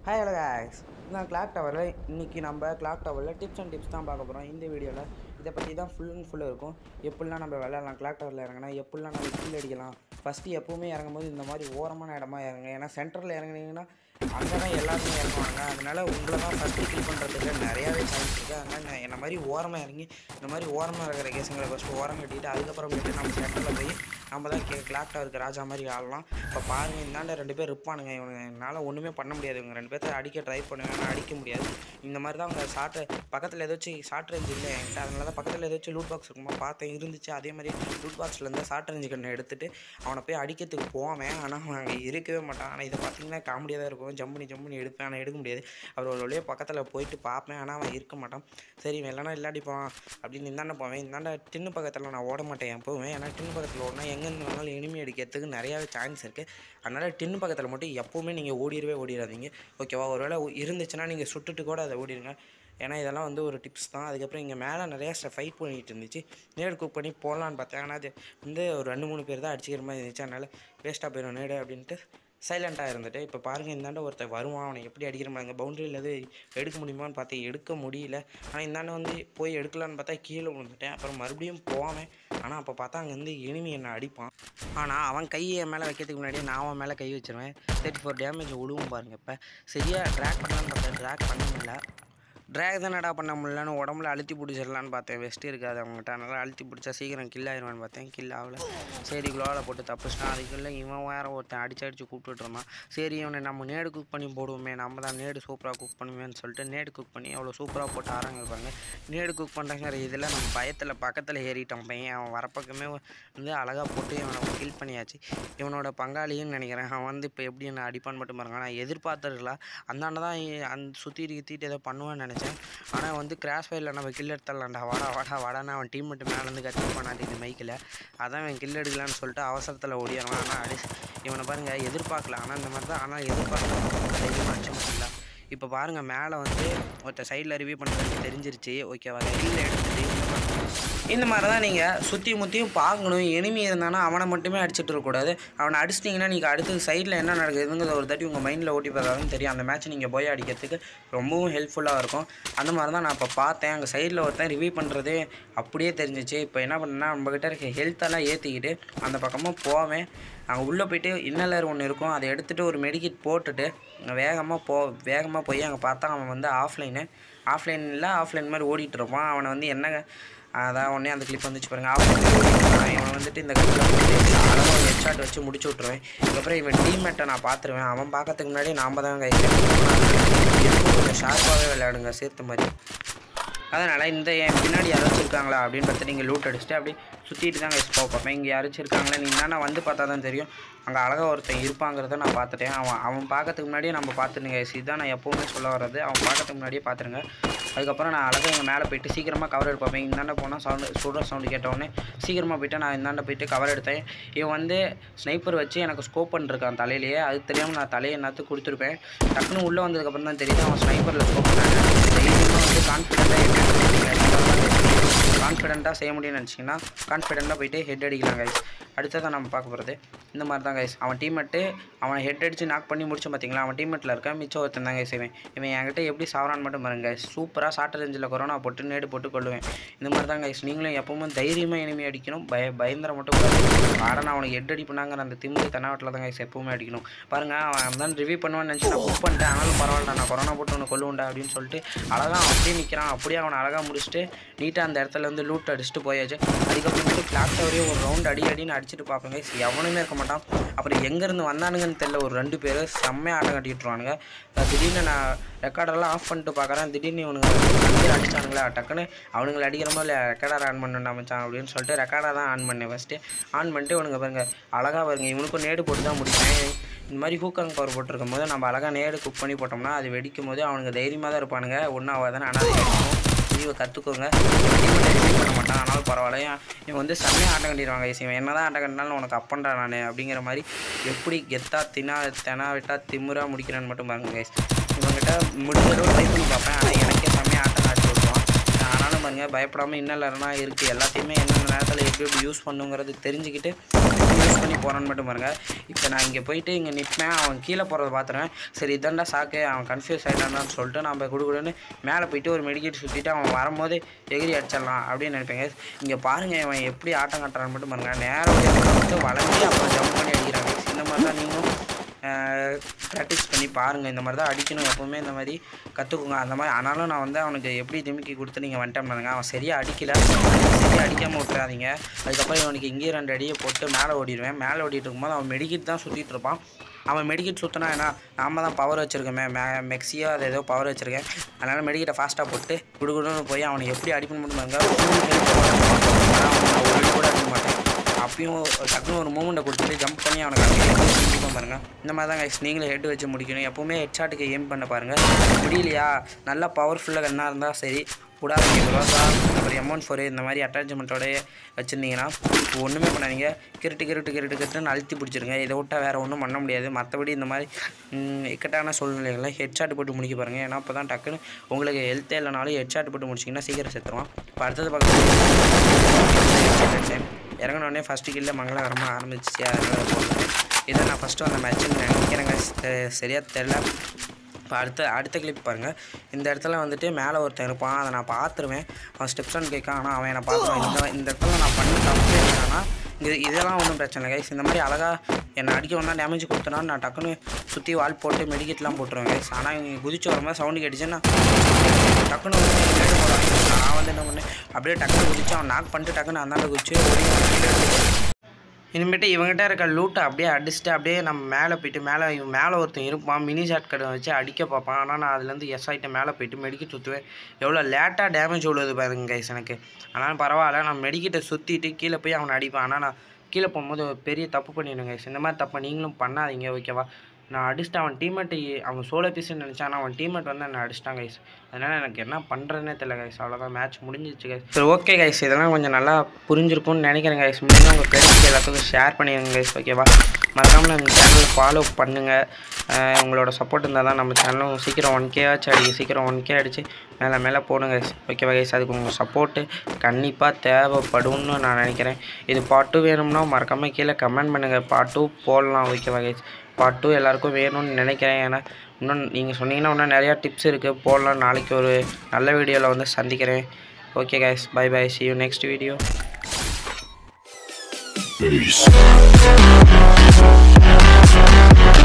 Hi hello guys நான் clock டவரில் இன்றைக்கி நம்ம கிளாக் டவரில் டிப்ஸ் அண்ட் டிப்ஸ் தான் பார்க்க போகிறோம் இந்த வீடியோவில் இதை பற்றி தான் ஃபுல் அண்ட் ஃபுல் இருக்கும் எப்படிலாம் நம்ம விளையாடலாம் கிளாக் டவரில் இறங்கினா எப்படிலாம் நம்ம கீழே அடிக்கலாம் ஃபஸ்ட்டு எப்போவுமே இறங்கும்போது இந்த மாதிரி ஓரமான இடமா இறங்க ஏன்னா சென்டரில் இறங்குனீங்கன்னா அங்கே தான் எல்லாருமே இறங்குவாங்க அதனால உங்களை தான் ஃபஸ்ட்டு கில் பண்ணுறதுக்கு நிறையாவே சான்ஸ் இருக்குது அதனால் நான் என்ன மாதிரி ஓரமாக இறங்கி இந்த மாதிரி ஓரமாக இருக்கிற கேஸுங்களை ஃபஸ்ட்டு ஓரம் கட்டிட்டு அதுக்கப்புறமேட்டு நம்ம சென்டரில் போய் நம்ம தான் கே கிளாக் டவருக்கு ராஜா மாதிரி ஆடலாம் இப்போ பாருங்கள் இந்தாண்ட ரெண்டு பேர் இருப்பானுங்க இவனுங்க என்னால் ஒன்றுமே பண்ண முடியாது இவங்க ரெண்டு பேர்த்த அடிக்க ட்ரை பண்ணுவேன் ஆனால் அடிக்க முடியாது இந்த மாதிரி தான் அவங்க ஷார்ட் பக்கத்தில் ஏதாச்சும் ஷார்ட் ரேஞ்ச் இல்லை என்கிட்ட அதனால தான் பக்கத்தில் ஏதாச்சும் லூட் பாக்ஸ் இருக்குமா பார்த்தேன் இருந்துச்சு அதே மாதிரி லூட் பாக்ஸ்லேருந்து ஷார்ட் ரேஞ்சு கண்ணை எடுத்துட்டு அவனை போய் அடிக்கிறதுக்கு போவேன் ஆனால் அவன் அங்கே இருக்கவே மாட்டான் ஆனால் இதை பார்த்தீங்கன்னா காமெடியாக தான் இருக்கும் ஜம்ப் பண்ணி ஜம்ப் பண்ணி எடுப்பேன் ஆனால் எடுக்க முடியாது அவர் ஒரு வழியாக பக்கத்தில் போயிட்டு பார்ப்பேன் ஆனால் அவன் இருக்க மாட்டான் சரி இவன் இல்லைனா இல்லாடிப்பான் அப்படின்னு இந்தாண்ட போவேன் இந்தாண்ட டின்னு பக்கத்தில் நான் ஓட மாட்டேன் எப்போவுமே ஏன்னா டின்னு பக்கத்தில் ஓடினா எங்கேருந்து வேணாலும் எனிமி அடிக்கிறதுக்கு நிறையாவே சான்ஸ் இருக்குது அதனால் டின்னு பக்கத்தில் மட்டும் எப்போவுமே நீங்கள் ஓடிடவே ஓடிடாதீங்க ஓகேவா ஒருவேளை இருந்துச்சுன்னா நீங்கள் சுட்டுட்டு கூட அதை ஓடிடுங்க ஏன்னா இதெல்லாம் வந்து ஒரு டிப்ஸ் தான் அதுக்கப்புறம் இங்கே மேலே நிறையா ஃபைட் பண்ணிகிட்டு இருந்துச்சு நேடு குக் பண்ணி போடலான்னு பார்த்தேன் ஆனால் அது வந்து ஒரு ரெண்டு மூணு பேர் தான் அடிச்சிக்கிற மாதிரி இருந்துச்சு அதனால் வேஸ்ட்டாக போயிடும் நேடு அப்படின்ட்டு சைலண்ட்டாக இருந்துட்டு இப்போ பாருங்கள் இந்தாண்ட ஒருத்தன் வருவான் அவனை எப்படி அடிக்கிற மாதிரி பவுண்டரியில் எது எடுக்க முடியுமான்னு பார்த்து எடுக்க முடியல ஆனால் இந்தாண்ட வந்து போய் எடுக்கலான்னு பார்த்தா கீழே விழுந்துட்டேன் அப்புறம் மறுபடியும் போவேன் ஆனால் அப்போ பார்த்தா அங்கேருந்து எனிமி என்னை அடிப்பான் ஆனால் அவன் கையை என் மேலே வைக்கிறதுக்கு முன்னாடியே நான் அவன் மேலே கை வச்சிருவேன் தேர்ட்டி ஃபோர் டேமேஜ் விழுவும் பாருங்க இப்போ சரியாக ட்ராக் பண்ணலான்னு பார்த்தேன் ட்ராக் பண்ண முடியல ட்ராக் தானடா பண்ண முடியலன்னு உடம்புல அழுத்தி பிடிச்சிடலான்னு பார்த்தேன் வெஸ்ட் இருக்காது அவங்ககிட்ட அதனால் அழுத்தி பிடிச்சா சீக்கிரம் கில் ஆயிடுவான்னு பார்த்தேன் கில் ஆகல சரி குளோவில் போட்டு தப்பிச்சிட்டான் அதுக்குள்ளே இவன் வேற ஒருத்தன் அடிச்சு அடிச்சு கூப்பிட்டுட்டு இருந்தான் சரி இவனை நம்ம நேடு குக் பண்ணி போடுவோமே நம்ம தான் நேடு சூப்பராக குக் பண்ணுவேன்னு சொல்லிட்டு நேடு குக் பண்ணி அவ்வளோ சூப்பராக போட்டு ஆரம்பிப்பாங்க நேடு குக் பண்ணுறங்கிற இதில் நம்ம பயத்தில் பக்கத்தில் ஏறிட்டான் பையன் அவன் வரப்பக்கமே வந்து அழகாக போட்டு இவனை கில் பண்ணியாச்சு இவனோட பங்காளின்னு நினைக்கிறேன் அவன் வந்து இப்போ எப்படி என்ன அடிப்பான்னு மட்டும் பாருங்க நான் எதிர்பார்த்துருக்கல அந்தாண்ட தான் அந்த சுற்றி கித்திட்டு ஏதோ பண்ணுவேன்னு நினச்சேன் ஆனால் வந்து கிராஷ் ஃபயரில் நம்ம கில் எடுத்துடலாம்டா வாடா வாடா வாடான்னு அவன் டீம் மட்டும் மேலேருந்து கத்தி பண்ணாட்டிங்க மைக்கில் அதான் இவன் கில் எடுக்கலான்னு சொல்லிட்டு அவசரத்தில் ஓடிடுறான் ஆனால் அடி இவனை பாருங்கள் எதிர்பார்க்கல ஆனால் இந்த மாதிரி தான் ஆனால் எதிர்பார்க்க தைரியமாக அடிச்ச முடியல இப்போ பாருங்கள் மேலே வந்து ஒருத்த சைடில் ரிவ்யூ பண்ணுறது தெரிஞ்சிருச்சு ஓகேவா கில் எடுத்துட்டு இந்த மாதிரி தான் நீங்கள் சுற்றி முற்றியும் பார்க்கணும் எனிமி இருந்தானா அவனை மட்டுமே அடிச்சுட்டு இருக்கக்கூடாது அவனை அடிச்சிட்டிங்கன்னா நீங்கள் அடுத்து சைடில் என்ன நடக்குதுங்கிறத ஒரு தாட்டி உங்கள் மைண்டில் ஓட்டி பார்த்தாலும் தெரியும் அந்த மேட்ச் நீங்கள் போய் அடிக்கிறதுக்கு ரொம்பவும் ஹெல்ப்ஃபுல்லாக இருக்கும் அந்த மாதிரி தான் நான் இப்போ பார்த்தேன் அங்கே சைடில் ஒருத்தன் ரிவ்யூ பண்ணுறதே அப்படியே தெரிஞ்சிச்சு இப்போ என்ன பண்ணேன்னா நம்மக்கிட்ட இருக்க ஹெல்த்தெல்லாம் ஏற்றிக்கிட்டு அந்த பக்கமாக போவேன் அங்கே உள்ளே போயிட்டு இன்னலர் ஒன்று இருக்கும் அதை எடுத்துகிட்டு ஒரு மெடிக்கிட் போட்டுட்டு வேகமாக போ வேகமாக போய் அங்கே பார்த்தா அவன் வந்து ஆஃப்லைனு ஆஃப்லைனில் ஆஃப்லைன் மாதிரி ஓடிட்டு இருப்பான் அவனை வந்து என்ன அதான் உடனே அந்த கிளிப் வந்துச்சு பாருங்க ஆஃப்லைன் இவன் வந்துட்டு இந்த கட்டில் போட்டு அழகாக ஒரு ஹெட்ஷாட் வச்சு முடிச்சு விட்ருவேன் அதுக்கப்புறம் இவன் டீம்மேட்டை நான் பார்த்துருவேன் அவன் பார்க்கறதுக்கு முன்னாடி நாம் தான் கை கொஞ்சம் ஷார்ப்பாகவே விளையாடுங்க சேர்த்த மாதிரி அதனால் இந்த என் பின்னாடி யாராச்சும் இருக்காங்களா அப்படின்னு பார்த்து நீங்கள் லூட் அடிச்சுட்டு அப்படி சுற்றிட்டு தான் கைஸ் போக பார்ப்பேன் இங்கே யாராச்சும் இருக்காங்களா நீங்கள் நான் வந்து பார்த்தா தான் தெரியும் அங்கே அழகாக ஒருத்தன் இருப்பாங்கிறத நான் பார்த்துட்டேன் அவன் அவன் பார்க்கறதுக்கு முன்னாடியே நம்ம பார்த்துருங்க கைஸ் இதுதான் நான் எப்போவுமே சொல்ல வர்றது அவன் பார்க்கறதுக்கு முன்னாடியே பார்த்துருங்க அதுக்கப்புறம் நான் அழகாக எங்கள் மேலே போயிட்டு சீக்கிரமாக கவர் எடுப்பேன் இந்தாண்ட போனால் சவுண்டு சுடுற சவுண்டு கேட்டவுடனே சீக்கிரமாக போயிட்டு நான் இந்தாண்ட போயிட்டு கவர் எடுத்தேன் இவன் வந்து ஸ்னைப்பர் வச்சு எனக்கு ஸ்கோப் பண்ணிருக்கான் தலையிலேயே அது தெரியாமல் நான் தலையை என்னத்து கொடுத்துருப்பேன் டக்குன்னு உள்ளே வந்ததுக்கப்புறம் தான் தெரியுது அவன் ஸ்னைப்பரில் ஸ்கோப் பண்ணாங்க தைரியமாக வந்து கான்ஃபிடென்ட்டாக கான்ஃபிடென்ட்டாக செய்ய முடியும்னு நினச்சிங்கன்னா கான்ஃபிடென்ட்டாக போயிட்டு ஹெட் அடிக்கலாம் கைஸ் அடுத்ததான் நம்ம பார்க்க போகிறது இந்த மாதிரி தான் கைஸ் அவன் டீமெட்டு அவனை ஹெட் அடித்து நாக் பண்ணி முடிச்சோம் பார்த்தீங்களா அவன் டீமெட்டில் இருக்க மிச்சம் ஒருத்தன் தான் கைஸ் இவன் இவன் என்கிட்ட எப்படி சாவரான்னு மட்டும் பாருங்க கைஸ் சூப்பராக ஷார்ட் ரேஞ்சில் கொரோனா போட்டு நேடு போட்டு கொள்ளுவேன் இந்த மாதிரி தான் கைஸ் நீங்களும் எப்பவும் தைரியமாக இனிமே அடிக்கணும் பய பயந்திர மட்டும் கூடாது ஆனால் நான் அவனுக்கு ஹெட் அடிப்பனாங்கிற அந்த திமுக தென்னாவட்டில் தான் கைஸ் எப்பவுமே அடிக்கணும் பாருங்க அவன் தான் ரிவ்யூ பண்ணுவான்னு நினச்சி நான் புக் பண்ணிட்டேன் ஆனாலும் பரவாயில்ல நான் கொரோனா போட்டு ஒன்று கொள்ளுவேன்டா அப்படின்னு சொல்லிட்டு அழகாக அவன் அப்படியே நிற்கிறான் அப்படியே அவனை அழகாக முடிச்சுட்டு நீட்டாக அந்த இடத்துல வந்து லூட் அடிச்சுட்டு போயாச்சு அதுக்கப்புறமேட்டு கிளாக் டவரையும் ஒரு ரவுண்ட் அடி அடின்னு அடிச்சுட்டு பார்ப்பேன் கைஸ் எவனுமே இருக்க மாட்டான் அப்புறம் எங்கேருந்து வந்தானுங்கன்னு தெரியல ஒரு ரெண்டு பேர் செம்மையாக ஆட்டம் கட்டிட்டுருவானுங்க திடீர்னு நான் ரெக்கார்டெல்லாம் ஆஃப் பண்ணிட்டு பார்க்குறேன் திடீர்னு இவனுங்க அங்கே அடிச்சிட்டானுங்களா டக்குன்னு அவனுங்களை அடிக்கிற மாதிரி ரெக்கார்டர் ஆன் பண்ண மச்சான் அப்படின்னு சொல்லிட்டு ரெக்கார்டாக தான் ஆன் பண்ணேன் ஃபஸ்ட்டு ஆன் பண்ணிட்டு இவனுங்க பாருங்க அழகாக பாருங்க இவனுக்கும் நேடு போட்டு தான் முடிப்பேன் இந்த மாதிரி ஹூக்காங் பவர் போட்டிருக்கும் போது நம்ம அழகாக நேடு குக் பண்ணி போட்டோம்னா அது வெடிக்கும் போது அவனுங்க தைரியமாக தான் இருப்பானுங்க ஒன்றும் ஆகாதானே ஆனால் அது வெடிக்கும் இவன் கற்றுக்கோங்க ரிசீவ் பண்ண மாட்டான் ஆனாலும் பரவாயில்ல இவன் வந்து செம்மையாக ஆட்டம் கட்டிடுவாங்க இவன் என்ன தான் ஆட்டம் கட்டினாலும் உனக்கு அப்பண்டா நான் அப்படிங்கிற மாதிரி எப்படி கெத்தா தினா தெனா விட்டா திமுறா முடிக்கிறான்னு மட்டும் பாருங்க கைஸ் இவங்ககிட்ட முடிஞ்சளவு ட்ரை பண்ணி பார்ப்பேன் ஆனால் எனக்கே செம்மையாக ஆட்டம் ஆடி விடுவான் ஆனாலும் பாருங்கள் பயப்படாமல் இன்னலர்லாம் இருக்குது எல்லாத்தையுமே என்னென்ன நேரத்தில் எப்படி எப்படி யூஸ் பண்ணுங்கிறது தெரிஞ்சுக்கிட்டு யூஸ் பண்ணி போகிறான்னு மட்டும் பாருங்கள் இப்போ நான் இங்கே போயிட்டு இங்கே நிற்பேன் அவன் கீழே போகிறத பார்த்துறேன் சரி இதாண்டா சாக்கு அவன் கன்ஃபியூஸ் ஆகிட்டான்னு சொல்லிட்டு நம்ம குடுகுடுன்னு மேலே போயிட்டு ஒரு மெடிக்கெட் சுற்றிட்டு அவன் வரும்போது எகிரி அடிச்சிடலாம் அப்படின்னு நினைப்பேங்க இங்கே பாருங்கள் அவன் எப்படி ஆட்டம் கட்டுறான்னு மட்டும் பாருங்கள் நேரம் வந்து வளைஞ்சி அப்புறம் ஜம்ப் பண்ணி அடிக்கிறாங்க இந்த மாதிரி தான் நீங்களும் ப்ராக்டிஸ் பண்ணி பாருங்கள் இந்த மாதிரி தான் அடிக்கணும் எப்போவுமே இந்த மாதிரி கற்றுக்குங்க அந்த மாதிரி ஆனாலும் நான் வந்து அவனுக்கு எப்படி திமிக்கி கொடுத்து நீங்கள் வந்துட்டேன் பாருங்க அவன் சரியாக அடிக்கல சரியாக அடிக்காமல் விட்டுறாதீங்க அதுக்கப்புறம் இவனுக்கு இங்கேயே ரெண்டு அடியை போட்டு மேலே ஓடிடுவேன் மேலே ஓடிட்டு இருக்கும்போது அவன் மெடிக்கிட் தான் சுற்றிட்டு இருப்பான் அவன் மெடிக்கிட் சுற்றினா என்ன நாம தான் பவர் வச்சுருக்கோமே மே மெக்ஸியோ அது ஏதோ பவர் வச்சுருக்கேன் அதனால் மெடிக்கிட்ட ஃபாஸ்ட்டாக போட்டு குடுகுடுன்னு போய் அவனை எப்படி அடிக்கணும் மட்டும் பாருங்க ஆனால் அவனை ஒரு அடி கூட அடிக்க மாட்டேன் அப்பயும் டக்குன்னு ஒரு மூமெண்ட்டை கொடுத்துட்டு ஜம்ப் பண்ணி அவனுக்கு அடிக்க பாருங்க இந்த மாதிரி தான் கைஸ் நீங்களும் ஹெட் வச்சு முடிக்கணும் எப்போவுமே ஹெட் ஷாட்டுக்கு எய்ம் பண்ண பாருங்கள் முடியலையா நல்லா பவர்ஃபுல்லாக கண்ணாக இருந்தால் சரி கூடாது ரோசா அப்புறம் எமௌண்ட் ஃபோர் இந்த மாதிரி அட்டாச்மெண்ட்டோட வச்சுருந்தீங்கன்னா ஒன்றுமே பண்ணாதீங்க கிருட்டு கிருட்டு கிருட்டு கிருட்டுன்னு அழுத்தி பிடிச்சிருங்க இதை விட்டால் வேறு ஒன்றும் பண்ண முடியாது மற்றபடி இந்த மாதிரி ம், இக்கட்டான சூழ்நிலைகளில் ஹெட் ஷாட் போட்டு முடிக்க பாருங்கள் ஏன்னா அப்போ தான் டக்குன்னு உங்களுக்கு ஹெல்த்தே இல்லைனாலும் ஹெட் ஷாட் போட்டு முடிச்சிங்கன்னா சீக்கிரம் செத்துருவான் இப்போ அடுத்தது பார்க்க இறங்கினோடனே ஃபஸ்ட்டு கீழே மங்களகரமாக ஆரம்பிச்சிச்சு அதனால் போடுறேன் இதை நான் ஃபஸ்ட்டு அந்த மேட்ச்சுன்னு நினைக்கிறேங்க தெ- சரியா தெரில இப்போ அடுத்த அடுத்த கிளிப் பாருங்கள் இந்த இடத்துல வந்துட்டு மேலே ஒருத்தன் இருப்பான் அதை நான் பார்த்துருவேன் அவன் ஸ்டெப்ஸ் ஒன் கேட்கான் ஆனால் அவன் என்னை பார்த்துருவான் இந்த இந்த இடத்துல நான் பண்ண தப்பு என்னன்னா இது இதெல்லாம் ஒன்றும் பிரச்சனை இல்லை கைஸ் இந்த மாதிரி அழகாக என்னை அடிக்க வந்தால் டேமேஜ் கொடுத்தனா நான் டக்குன்னு சுற்றி வால் போட்டு மெடிக்கெட்லாம் போட்டுருவேன் கைஸ் ஆனால் இவங்க குதிச்சு வரும்போது சவுண்டு கேட்டுச்சுன்னா டக்குன்னு வந்து பின்னாடி போடுவாங்க நான் வந்து என்ன பண்ணேன் அப்படியே டக்குன்னு குதிச்சு அவன் நாக் பண்ணிட்டு டக்குன்னு அந்தாண்ட குதிச்சு ஓடி அவன் கீழே எடுத்து இனிமேட்டு இவங்ககிட்ட இருக்க லூட்டை அப்படியே அடிச்சுட்டு அப்படியே நம்ம மேலே போயிட்டு மேலே இவன் மேலே ஒருத்தன் இருப்பான் மினி ஷாட் கடை வச்சு அடிக்க பார்ப்பான் ஆனால் நான் அதுலேருந்து எஸ் ஆகிட்டு மேலே போயிட்டு மெடிக்கெட் சுற்றுவேன் எவ்வளோ லேட்டாக டேமேஜ் உள்ளது பாருங்க கைஸ் எனக்கு ஆனால் பரவாயில்ல நான் மெடிக்கெட்டை சுற்றிட்டு கீழே போய் அவனை அடிப்பேன் ஆனால் நான் கீழே போகும்போது ஒரு பெரிய தப்பு பண்ணிடுங்க கைஸ் இந்த மாதிரி தப்பை நீங்களும் பண்ணாதீங்க ஓகேவா நான் அடிச்சுட்டு அவன் டீம்மேட்டு அவன் சோலோ பீஸ்ன்னு நினச்சான் ஆனால் அவன் டீம்மேட் வந்து என்னை அடிச்சிட்டான் கைஸ் அதனால் எனக்கு என்ன பண்ணுறதுனே தெரியல கைஸ் அவ்வளோதான் மேட்ச் முடிஞ்சிச்சு கைஸ் சரி ஓகே கைஸ் இதெல்லாம் கொஞ்சம் நல்லா புரிஞ்சிருக்கும்னு நினைக்கிறேன் கைஸ் முடிஞ்சு உங்கள் ஃப்ரெண்ட்ஸ்க்கு எல்லாத்துக்கும் ஷேர் பண்ணிடுங்க கைஸ் ஓகேவா மறக்காமல் நம்ம சேனலை ஃபாலோ பண்ணுங்கள் அஹ் உங்களோட சப்போர்ட் இருந்தால் தான் நம்ம சேனலும் சீக்கிரம் ஒன் கே ஆச்சு அடிக்க சீக்கிரம் ஒன் கே அடிச்சு மேலே மேலே போடுங்க கைஸ் ஓகேவா கைஸ் அதுக்கு உங்கள் சப்போர்ட்டு கண்டிப்பாக தேவைப்படும்னு நான் நினைக்கிறேன் இது பார்ட் டூ வேணும்னா மறக்காமல் கீழே கமெண்ட் பண்ணுங்கள் பார்ட் டூ போடலாம் ஓகேவா கைஸ் பார்ட் டூ எல்லாருக்கும் வேணும்னு நினைக்கிறேன் ஏன்னா இன்னும் நீங்கள் சொன்னீங்கன்னா இன்னும் நிறையா டிப்ஸ் இருக்குது போடலாம் நாளைக்கு ஒரு நல்ல வீடியோவில் வந்து சந்திக்கிறேன் okay guys bye bye see you next video Peace.